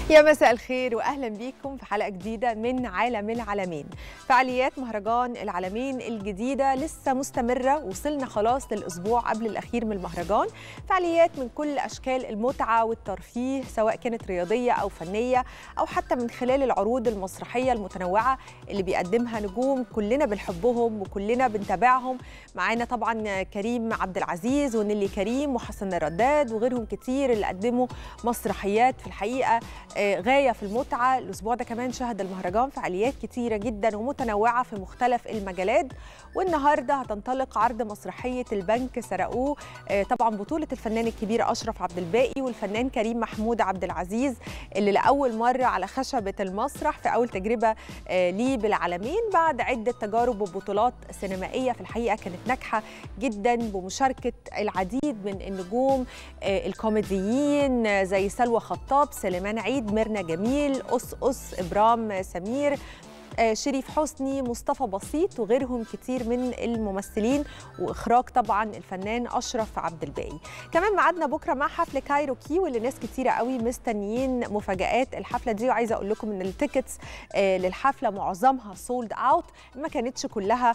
يا مساء الخير واهلا بيكم في حلقه جديده من عالم العالمين فعاليات مهرجان العالمين الجديده لسه مستمره وصلنا خلاص للاسبوع قبل الاخير من المهرجان فعاليات من كل اشكال المتعه والترفيه سواء كانت رياضيه او فنيه او حتى من خلال العروض المسرحيه المتنوعه اللي بيقدمها نجوم كلنا بنحبهم وكلنا بنتابعهم معانا طبعا كريم عبد العزيز ونيلي كريم وحسن الرداد وغيرهم كتير اللي قدموا مسرحيات في الحقيقه غايه في المتعه الاسبوع ده كمان شهد المهرجان فعاليات كتيره جدا ومتنوعه في مختلف المجالات والنهارده هتنطلق عرض مسرحيه البنك سرقوه طبعا بطوله الفنان الكبير اشرف عبد الباقي والفنان كريم محمود عبد العزيز اللي لاول مره على خشبه المسرح في اول تجربه ليه بالعالمين بعد عده تجارب وبطولات سينمائيه في الحقيقه كانت ناجحه جدا بمشاركه العديد من النجوم الكوميديين زي سلوى خطاب سليمان عيد ميرنا جميل أس أس إبرام سمير شريف حسني مصطفى بسيط وغيرهم كتير من الممثلين واخراج طبعا الفنان اشرف عبد الباقي كمان ميعادنا بكره مع حفل كايروكي واللي ناس كتيره قوي مستنيين مفاجات الحفله دي وعايزه اقول لكم ان التيكتس للحفله معظمها سولد اوت ما كانتش كلها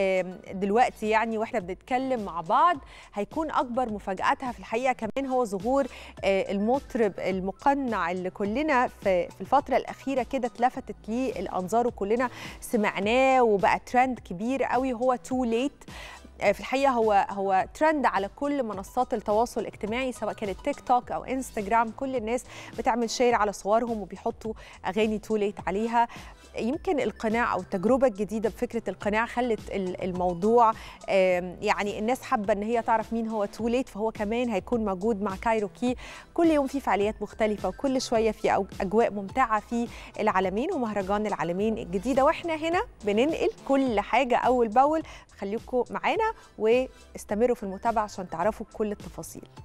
دلوقتي يعني واحنا بنتكلم مع بعض هيكون اكبر مفاجاتها في الحقيقه كمان هو ظهور المطرب المقنع اللي كلنا في الفتره الاخيره كده اتلفتت ليه الانظار وكلنا كلنا سمعناه وبقى ترند كبير قوي هو تو ليت في الحقيقه هو هو ترند على كل منصات التواصل الاجتماعي سواء كانت تيك توك او انستجرام كل الناس بتعمل شير على صورهم وبيحطوا اغاني تو ليت عليها يمكن القناع او التجربه الجديده بفكره القناع خلت الموضوع يعني الناس حابه ان هي تعرف مين هو تو ليت فهو كمان هيكون موجود مع كايروكي كل يوم في فعاليات مختلفه وكل شويه في اجواء ممتعه في العالمين ومهرجان العالمين الجديده واحنا هنا بننقل كل حاجه اول باول خليكم معانا واستمروا في المتابعه عشان تعرفوا كل التفاصيل